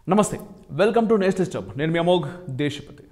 నమస్తే welcome to nest stub నేను మీ అమోఘ్ దేశపతి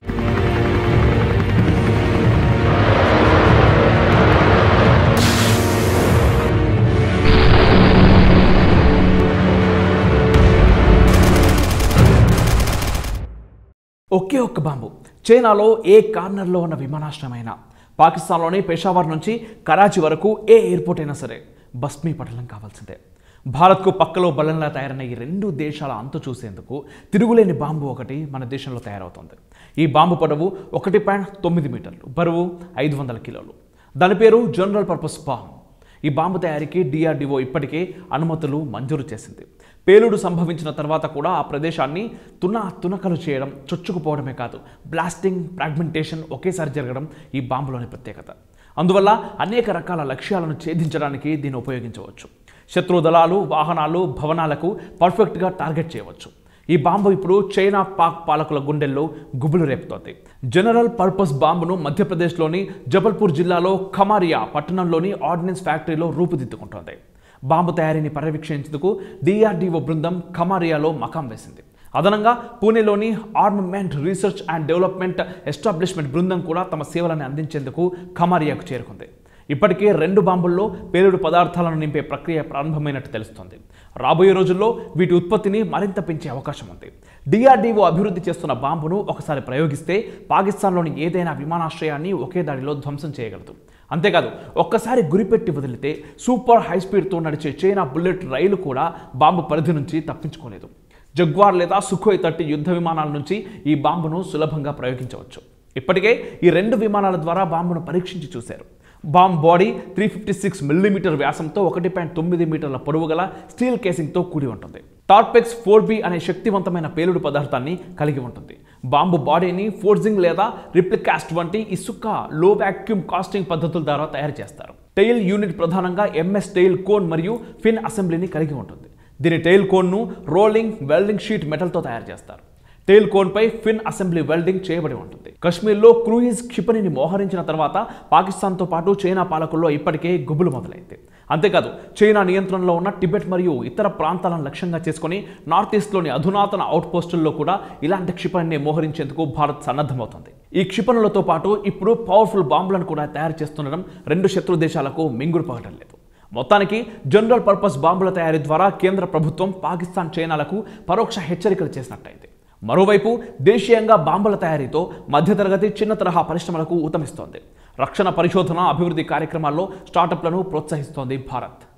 ఒకే ఒక్క బాంబు చైనాలో ఏ కార్నర్లో ఉన్న విమానాశ్రయమైన పాకిస్తాన్లోని పెషావర్ నుంచి కరాచీ వరకు ఏ ఎయిర్పోర్ట్ అయినా సరే భస్మీ పటలం కావాల్సిందే భారత్కు పక్కలో బలంలా తయారైన ఈ రెండు దేశాల అంతు చూసేందుకు తిరుగులేని బాంబు ఒకటి మన దేశంలో తయారవుతుంది ఈ బాంబు పొడవు ఒకటి పాయింట్ తొమ్మిది మీటర్లు బరువు ఐదు వందల కిలోలు దాని పేరు జనరల్ పర్పస్ బాంబ్ ఈ బాంబు తయారీకి డిఆర్డిఓ ఇప్పటికే అనుమతులు మంజూరు చేసింది పేలుడు సంభవించిన తర్వాత కూడా ఆ ప్రదేశాన్ని తున తునకలు చేయడం చొచ్చుకుపోవడమే కాదు బ్లాస్టింగ్ ఫ్రాగ్మెంటేషన్ ఒకేసారి జరగడం ఈ బాంబులోని ప్రత్యేకత అందువల్ల అనేక రకాల లక్ష్యాలను ఛేదించడానికి దీన్ని ఉపయోగించవచ్చు శత్రు దళాలు వాహనాలు భవనాలకు పర్ఫెక్ట్గా టార్గెట్ చేయవచ్చు ఈ బాంబు ఇప్పుడు చైనా పాక్ పాలకుల గుండెల్లో గుబులు రేపుతోంది జనరల్ పర్పస్ బాంబును మధ్యప్రదేశ్లోని జబల్పూర్ జిల్లాలో ఖమారియా పట్టణంలోని ఆర్డినెన్స్ ఫ్యాక్టరీలో రూపుదిద్దుకుంటోంది బాంబు తయారీని పర్యవేక్షించేందుకు డిఆర్డీఓ బృందం ఖమారియాలో మకాం వేసింది అదనంగా పూణేలోని armament research and development establishment బృందం కూడా తమ సేవలను అందించేందుకు ఖమారియాకు చేరుకుంది ఇప్పటికే రెండు బాంబుల్లో పేలుడు పదార్థాలను నింపే ప్రక్రియ ప్రారంభమైనట్టు తెలుస్తోంది రాబోయే రోజుల్లో వీటి ఉత్పత్తిని మరింత పెంచే అవకాశం ఉంది డిఆర్డీఓ అభివృద్ధి చేస్తున్న బాంబును ఒకసారి ప్రయోగిస్తే పాకిస్తాన్లోని ఏదైనా విమానాశ్రయాన్ని ఒకే దాడిలో ధ్వంసం చేయగలదు అంతేకాదు ఒక్కసారి గురిపెట్టి వదిలితే సూపర్ హై స్పీడ్తో నడిచే చైనా బుల్లెట్ రైలు కూడా బాంబు పరిధి నుంచి తప్పించుకోలేదు జగ్వార్ లేదా సుఖోయ్ థర్టీ యుద్ధ విమానాల నుంచి ఈ బాంబును సులభంగా ప్రయోగించవచ్చు ఇప్పటికే ఈ రెండు విమానాల ద్వారా బాంబును పరీక్షించి చూశారు bomb body three fifty six millimetre వ్యాసంతో ఒకటి పాయింట్ తొమ్మిది మీటర్ల పొడవు గల స్టీల్ కేసింగ్తో కూడి ఉంటుంది టార్పెక్స్ ఫోర్ బి అనే శక్తివంతమైన పేలుడు పదార్థాన్ని కలిగి ఉంటుంది బాంబు బాడీని ఫోర్జింగ్ లేదా రిప్లికాస్ట్ వంటి ఇసుక లో వాక్యూమ్ కాస్టింగ్ పద్ధతుల ద్వారా తయారు చేస్తారు టెయిల్ యూనిట్ ప్రధానంగా ఎంఎస్ టెయిల్ కోన్ మరియు ఫిన్ అసెంబ్లీని కలిగి ఉంటుంది దీని టెయిల్ కోన్ను రోలింగ్ వెల్డింగ్ షీట్ మెటల్తో తయారు చేస్తారు టెయిల్ కోన్పై ఫిన్ అసెంబ్లీ వెల్డింగ్ చేయబడి ఉంటుంది కశ్మీర్లో క్రూయిజ్ క్షిపణిని మోహరించిన తర్వాత పాకిస్తాన్తో పాటు చైనా పాలకుల్లో ఇప్పటికే గుబులు మొదలైంది అంతేకాదు చైనా నియంత్రణలో ఉన్న టిబెట్ మరియు ఇతర ప్రాంతాలను లక్ష్యంగా చేసుకుని నార్త్ ఈస్ట్లోని అధునాతన అవుట్ పోస్టుల్లో కూడా ఇలాంటి క్షిపణిని మోహరించేందుకు భారత్ సన్నద్ధమవుతుంది ఈ క్షిపణులతో పాటు ఇప్పుడు పవర్ఫుల్ బాంబులను కూడా తయారు చేస్తుండడం రెండు శత్రు దేశాలకు మింగుడు పగటం లేదు మొత్తానికి జనరల్ పర్పస్ బాంబుల తయారీ ద్వారా కేంద్ర ప్రభుత్వం పాకిస్తాన్ చైనాలకు పరోక్ష హెచ్చరికలు చేసినట్టయింది మరోవైపు దేశీయంగా బాంబుల తయారీతో మధ్యతరగతి చిన్న తరహా పరిశ్రమలకు ఊతమిస్తోంది రక్షణ పరిశోధన అభివృద్ధి కార్యక్రమాల్లో స్టార్టప్లను ప్రోత్సహిస్తోంది భారత్